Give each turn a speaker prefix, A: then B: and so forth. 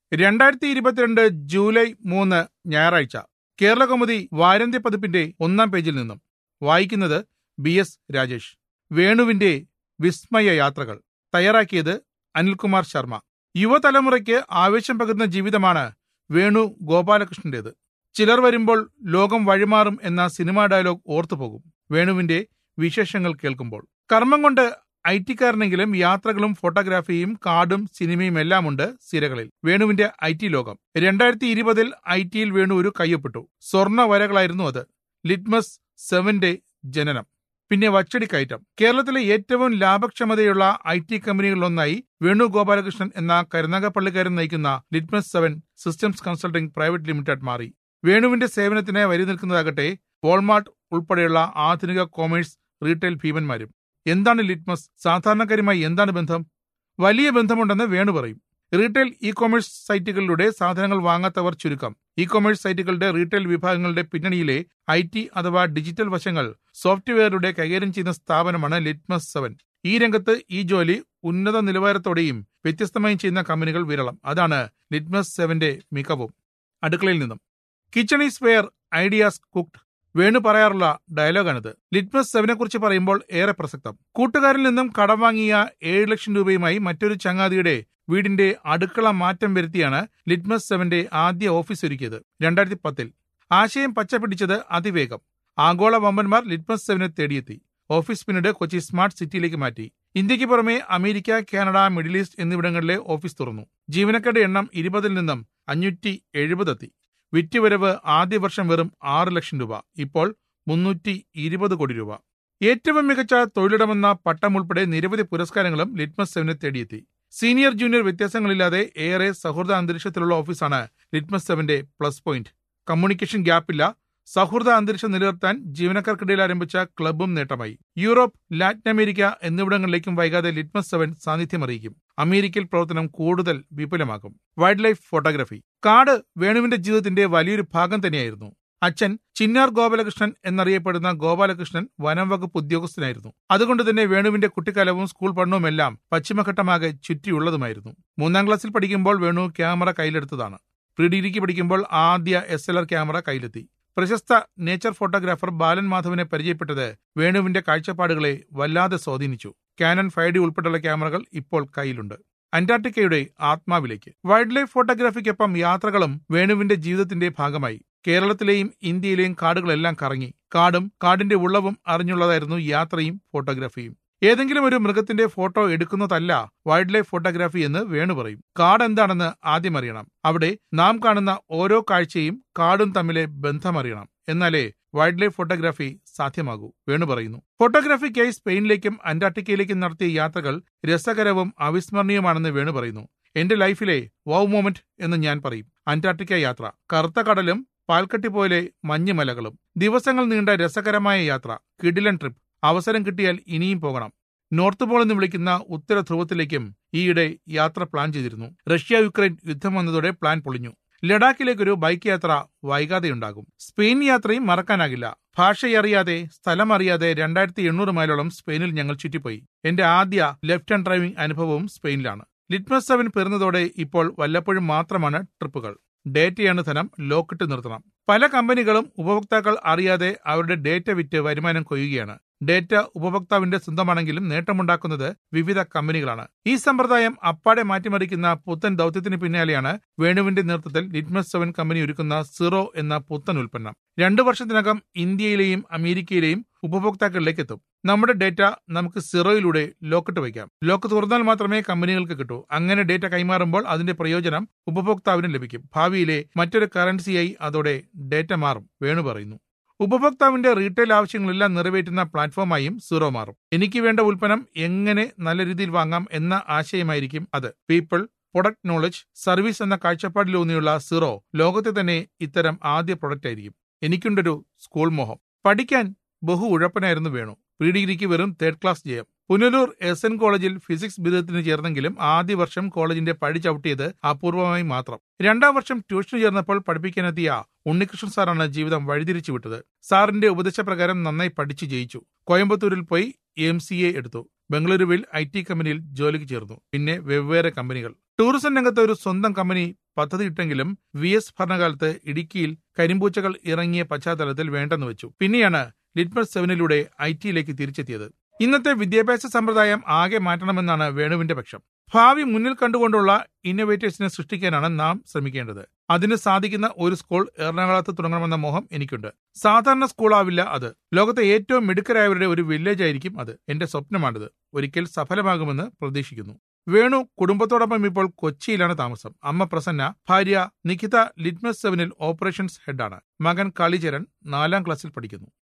A: രണ്ടായിരത്തി ഇരുപത്തിരണ്ട് ജൂലൈ മൂന്ന് ഞായറാഴ്ച കേരളകൗമുദി വാരന്ത്യ പതിപ്പിന്റെ ഒന്നാം പേജിൽ നിന്നും വായിക്കുന്നത് ബി എസ് രാജേഷ് വേണുവിന്റെ വിസ്മയ യാത്രകൾ തയ്യാറാക്കിയത് അനിൽകുമാർ ശർമ്മ യുവതലമുറയ്ക്ക് ആവേശം പകരുന്ന ജീവിതമാണ് വേണു ഗോപാലകൃഷ്ണന്റേത് ചിലർ വരുമ്പോൾ ലോകം വഴിമാറും എന്ന സിനിമാ ഡയലോഗ് ഓർത്തുപോകും വേണുവിന്റെ വിശേഷങ്ങൾ കേൾക്കുമ്പോൾ കർമ്മം കൊണ്ട് ഐ ടിക്കാരനെങ്കിലും യാത്രകളും ഫോട്ടോഗ്രാഫിയും കാർഡും സിനിമയും എല്ലാമുണ്ട് സിരകളിൽ വേണുവിന്റെ ഐ ടി ലോകം രണ്ടായിരത്തി ഇരുപതിൽ ഐ ടിയിൽ വേണു ഒരു കയ്യൊപ്പിട്ടു സ്വർണ്ണ വരകളായിരുന്നു അത് ലിറ്റ്മസ് സെവന്റെ ജനനം പിന്നെ വച്ചടി കയറ്റം കേരളത്തിലെ ഏറ്റവും ലാഭക്ഷമതയുള്ള ഐ ടി കമ്പനികളിലൊന്നായി വേണു ഗോപാലകൃഷ്ണൻ എന്ന കരുനാഗപ്പള്ളിക്കാരൻ നയിക്കുന്ന Litmus seven systems consulting private limited മാറി വേണുവിന്റെ സേവനത്തിന് വരി നിൽക്കുന്നതാകട്ടെ വോൾമാർട്ട് ഉൾപ്പെടെയുള്ള ആധുനിക കോമേഴ്സ് റീറ്റെയിൽ ഭീമന്മാരും എന്താണ് ലിറ്റ്മസ് സാധാരണക്കാരുമായി എന്താണ് ബന്ധം വലിയ ബന്ധമുണ്ടെന്ന് വേണു പറയും റീറ്റെയിൽ ഇ കൊമേഴ്സ് സൈറ്റുകളിലൂടെ സാധനങ്ങൾ വാങ്ങാത്തവർ ചുരുക്കം ഇ കൊമേഴ്സ് സൈറ്റുകളുടെ റീറ്റെയിൽ വിഭാഗങ്ങളുടെ പിന്നണിയിലെ ഐ ടി അഥവാ ഡിജിറ്റൽ വശങ്ങൾ സോഫ്റ്റ്വെയറിലൂടെ കൈകാര്യം ചെയ്യുന്ന സ്ഥാപനമാണ് ലിറ്റ്മസ് സെവൻ ഈ രംഗത്ത് ഈ ജോലി ഉന്നത നിലവാരത്തോടെയും വ്യത്യസ്തമായും ചെയ്യുന്ന കമ്പനികൾ വിരളം അതാണ് ലിറ്റ്മസ് സെവന്റെ മികവും അടുക്കളയിൽ നിന്നും kitchen is where ideas cooked വേണു പറയാറുള്ള ഡയലോഗാണിത് ലിറ്റ്മസ് സെവനെ കുറിച്ച് പറയുമ്പോൾ ഏറെ പ്രസക്തം കൂട്ടുകാരിൽ നിന്നും കടം വാങ്ങിയ ഏഴ് ലക്ഷം രൂപയുമായി മറ്റൊരു ചങ്ങാതിയുടെ വീടിന്റെ അടുക്കള മാറ്റം വരുത്തിയാണ് ലിറ്റ്മസ് സെവന്റെ ആദ്യ ഓഫീസ് ഒരുക്കിയത് രണ്ടായിരത്തി പത്തിൽ ആശയം പച്ചപിടിച്ചത് അതിവേഗം ആഗോള വമ്പന്മാർ ലിറ്റ്മസ് സെവനെ തേടിയെത്തി ഓഫീസ് പിന്നീട് കൊച്ചി സ്മാർട്ട് സിറ്റിയിലേക്ക് മാറ്റി ഇന്ത്യക്ക് പുറമെ അമേരിക്ക കാനഡ മിഡിൽ ഈസ്റ്റ് എന്നിവിടങ്ങളിലെ ഓഫീസ് തുറന്നു ജീവനക്കാരുടെ എണ്ണം ഇരുപതിൽ നിന്നും അഞ്ഞൂറ്റി എഴുപതെത്തി വിറ്റുവരവ് ആദ്യ വർഷം വെറും ആറ് ലക്ഷം രൂപ ഇപ്പോൾ മുന്നൂറ്റി ഇരുപത് കോടി രൂപ ഏറ്റവും മികച്ച തൊഴിലിടമെന്ന പട്ടം ഉൾപ്പെടെ നിരവധി പുരസ്കാരങ്ങളും ലിറ്റ്മസ് സെവനെ തേടിയെത്തി സീനിയർ ജൂനിയർ വ്യത്യാസങ്ങളില്ലാതെ ഏറെ സൗഹൃദ അന്തരീക്ഷത്തിലുള്ള ഓഫീസാണ് ലിറ്റ്മസ് സെവന്റെ പ്ലസ് പോയിന്റ് കമ്മ്യൂണിക്കേഷൻ ഗ്യാപ്പില്ല സൗഹൃദ അന്തരീക്ഷം നിലനിർത്താൻ ജീവനക്കാർക്കിടയിൽ ആരംഭിച്ച ക്ലബും നേട്ടമായി യൂറോപ്പ് ലാറ്റിൻ അമേരിക്ക എന്നിവിടങ്ങളിലേക്കും വൈകാതെ ലിറ്റ്മസ് സെവൻ സാന്നിധ്യം അറിയിക്കും അമേരിക്കയിൽ പ്രവർത്തനം കൂടുതൽ വിപുലമാക്കും വൈൽഡ് ലൈഫ് ഫോട്ടോഗ്രാഫി കാട് വേണുവിന്റെ ജീവിതത്തിന്റെ വലിയൊരു ഭാഗം തന്നെയായിരുന്നു അച്ഛൻ ചിന്നാർ ഗോപാലകൃഷ്ണൻ എന്നറിയപ്പെടുന്ന ഗോപാലകൃഷ്ണൻ വനം വകുപ്പ് ഉദ്യോഗസ്ഥനായിരുന്നു അതുകൊണ്ട് തന്നെ വേണുവിന്റെ കുട്ടിക്കാലവും സ്കൂൾ പഠനവുമെല്ലാം പശ്ചിമഘട്ടമാകെ ചുറ്റിയുള്ളതുമായിരുന്നു മൂന്നാം ക്ലാസ്സിൽ പഠിക്കുമ്പോൾ വേണു ക്യാമറ കയ്യിലെടുത്തതാണ് പ്രീ ഡിഗ്രിക്ക് പഠിക്കുമ്പോൾ ആദ്യ എസ് എൽ ആർ ക്യാമറ കയ്യിലെത്തി പ്രശസ്ത നേച്ചർ ഫോട്ടോഗ്രാഫർ ബാലൻ മാധവനെ പരിചയപ്പെട്ടത് വേണുവിന്റെ കാഴ്ചപ്പാടുകളെ വല്ലാതെ സ്വാധീനിച്ചു കാനൺ ഫൈവ് ഡി ഉൾപ്പെടെയുള്ള ക്യാമറകൾ ഇപ്പോൾ കയ്യിലുണ്ട് അന്റാർട്ടിക്കയുടെ ആത്മാവിലേക്ക് വൈൽഡ് ലൈഫ് ഫോട്ടോഗ്രാഫിക്കൊപ്പം യാത്രകളും വേണുവിന്റെ ജീവിതത്തിന്റെ ഭാഗമായി കേരളത്തിലെയും ഇന്ത്യയിലെയും കാടുകളെല്ലാം കറങ്ങി കാടും കാടിന്റെ ഉള്ളവും അറിഞ്ഞുള്ളതായിരുന്നു യാത്രയും ഫോട്ടോഗ്രാഫിയും ഏതെങ്കിലും ഒരു മൃഗത്തിന്റെ ഫോട്ടോ എടുക്കുന്നതല്ല വൈൽഡ് ലൈഫ് ഫോട്ടോഗ്രാഫി എന്ന് വേണു പറയും കാട് എന്താണെന്ന് ആദ്യം അറിയണം അവിടെ നാം കാണുന്ന ഓരോ കാഴ്ചയും കാടും തമ്മിലെ ബന്ധമറിയണം എന്നാലേ വൈൽഡ് ലൈഫ് ഫോട്ടോഗ്രാഫി സാധ്യമാകൂ വേണു പറയുന്നു ഫോട്ടോഗ്രാഫിക്കായി സ്പെയിനിലേക്കും അന്റാർട്ടിക്കയിലേക്കും നടത്തിയ യാത്രകൾ രസകരവും അവിസ്മരണീയമാണെന്ന് വേണു പറയുന്നു എന്റെ ലൈഫിലെ വൗ മൊമെന്റ് എന്ന് ഞാൻ പറയും അന്റാർട്ടിക്ക യാത്ര കറുത്ത കടലും പാൽക്കട്ടി പോലെ മഞ്ഞുമലകളും ദിവസങ്ങൾ നീണ്ട രസകരമായ യാത്ര കിഡിലൻ ട്രിപ്പ് അവസരം കിട്ടിയാൽ ഇനിയും പോകണം നോർത്ത് പോൾ എന്ന് വിളിക്കുന്ന ഉത്തര ധ്രുവത്തിലേക്കും ഈയിടെ യാത്ര പ്ലാൻ ചെയ്തിരുന്നു റഷ്യ യുക്രൈൻ യുദ്ധം വന്നതോടെ പ്ലാൻ പൊളിഞ്ഞു ലഡാക്കിലേക്കൊരു ബൈക്ക് യാത്ര വൈകാതെയുണ്ടാകും സ്പെയിൻ യാത്രയും മറക്കാനാകില്ല ഭാഷയറിയാതെ സ്ഥലം അറിയാതെ രണ്ടായിരത്തി എണ്ണൂറ് മൈലോളം സ്പെയിനിൽ ഞങ്ങൾ ചുറ്റിപ്പോയി എന്റെ ആദ്യ ലെഫ്റ്റ് ഹാൻഡ് ഡ്രൈവിംഗ് അനുഭവവും സ്പെയിനിലാണ് ലിറ്റ്മസ് സെവൻ പിറന്നതോടെ ഇപ്പോൾ വല്ലപ്പോഴും മാത്രമാണ് ട്രിപ്പുകൾ ഡേറ്റയാണ് ധനം ലോക്കിട്ട് നിർത്തണം പല കമ്പനികളും ഉപഭോക്താക്കൾ അറിയാതെ അവരുടെ ഡേറ്റ വിറ്റ് വരുമാനം കൊയ്യുകയാണ് ഡേറ്റ ഉപഭോക്താവിന്റെ സ്വന്തമാണെങ്കിലും നേട്ടമുണ്ടാക്കുന്നത് വിവിധ കമ്പനികളാണ് ഈ സമ്പ്രദായം അപ്പാടെ മാറ്റിമറിക്കുന്ന പുത്തൻ ദൗത്യത്തിന് പിന്നാലെയാണ് വേണുവിന്റെ നേതൃത്വത്തിൽ ലിറ്റ്മസ് സെവൻ കമ്പനി ഒരുക്കുന്ന സിറോ എന്ന പുത്തൻ ഉൽപ്പന്നം രണ്ടു വർഷത്തിനകം ഇന്ത്യയിലെയും അമേരിക്കയിലെയും ഉപഭോക്താക്കളിലേക്ക് എത്തും നമ്മുടെ ഡേറ്റ നമുക്ക് സിറോയിലൂടെ ലോക്കിട്ട് വയ്ക്കാം ലോക്ക് തുറന്നാൽ മാത്രമേ കമ്പനികൾക്ക് കിട്ടൂ അങ്ങനെ ഡേറ്റ കൈമാറുമ്പോൾ അതിന്റെ പ്രയോജനം ഉപഭോക്താവിന് ലഭിക്കും ഭാവിയിലെ മറ്റൊരു കറൻസിയായി അതോടെ ഡേറ്റ മാറും വേണു പറയുന്നു ഉപഭോക്താവിന്റെ റീറ്റെയിൽ ആവശ്യങ്ങളെല്ലാം നിറവേറ്റുന്ന പ്ലാറ്റ്ഫോമായും സീറോ മാറും എനിക്ക് വേണ്ട ഉൽപ്പന്നം എങ്ങനെ നല്ല രീതിയിൽ വാങ്ങാം എന്ന ആശയമായിരിക്കും അത് പീപ്പിൾ പ്രൊഡക്റ്റ് നോളജ് സർവീസ് എന്ന കാഴ്ചപ്പാടിലൂന്നിയുള്ള സീറോ ലോകത്തെ തന്നെ ഇത്തരം ആദ്യ പ്രൊഡക്റ്റ് ആയിരിക്കും എനിക്കുണ്ടൊരു സ്കൂൾ മോഹം പഠിക്കാൻ ബഹു ഉഴപ്പനായിരുന്നു വേണു പ്രീ ഡിഗ്രിക്ക് വെറും തേർഡ് ക്ലാസ് ജയം പുനലൂർ എസ് എൻ കോളേജിൽ ഫിസിക്സ് ബിരുദത്തിന് ചേർന്നെങ്കിലും ആദ്യ വർഷം കോളേജിന്റെ പടി ചവിട്ടിയത് അപൂർവമായി മാത്രം രണ്ടാം വർഷം ട്യൂഷന് ചേർന്നപ്പോൾ പഠിപ്പിക്കാനെത്തിയ ഉണ്ണികൃഷ്ണൻ സാറാണ് ജീവിതം വഴിതിരിച്ചു വിട്ടത് സാറിന്റെ ഉപദേശപ്രകാരം നന്നായി പഠിച്ചു ജയിച്ചു കോയമ്പത്തൂരിൽ പോയി എം സി എ എടുത്തു ബംഗളൂരുവിൽ ഐ ടി കമ്പനിയിൽ ജോലിക്ക് ചേർന്നു പിന്നെ വെവ്വേറെ കമ്പനികൾ ടൂറിസം രംഗത്ത് ഒരു സ്വന്തം കമ്പനി പദ്ധതിയിട്ടെങ്കിലും വി എസ് ഭരണകാലത്ത് ഇടുക്കിയിൽ കരിമ്പൂച്ചകൾ ഇറങ്ങിയ പശ്ചാത്തലത്തിൽ വേണ്ടെന്ന് വെച്ചു പിന്നെയാണ് ലിറ്റ്മസ് സെവനിലൂടെ ഐ ടിയിലേക്ക് തിരിച്ചെത്തിയത് ഇന്നത്തെ വിദ്യാഭ്യാസ സമ്പ്രദായം ആകെ മാറ്റണമെന്നാണ് വേണുവിന്റെ പക്ഷം ഭാവി മുന്നിൽ കണ്ടുകൊണ്ടുള്ള ഇന്നോവേറ്റേഴ്സിനെ സൃഷ്ടിക്കാനാണ് നാം ശ്രമിക്കേണ്ടത് അതിന് സാധിക്കുന്ന ഒരു സ്കൂൾ എറണാകുളത്ത് തുടങ്ങണമെന്ന മോഹം എനിക്കുണ്ട് സാധാരണ സ്കൂളാവില്ല അത് ലോകത്തെ ഏറ്റവും മിടുക്കരായവരുടെ ഒരു വില്ലേജ് ആയിരിക്കും അത് എന്റെ സ്വപ്നമാണിത് ഒരിക്കൽ സഫലമാകുമെന്ന് പ്രതീക്ഷിക്കുന്നു വേണു കുടുംബത്തോടൊപ്പം ഇപ്പോൾ കൊച്ചിയിലാണ് താമസം അമ്മ പ്രസന്ന ഭാര്യ നിഖിത ലിറ്റ്മസ് സെവനിൽ ഓപ്പറേഷൻസ് ഹെഡാണ് മകൻ കാളിചരൺ നാലാം ക്ലാസ്സിൽ പഠിക്കുന്നു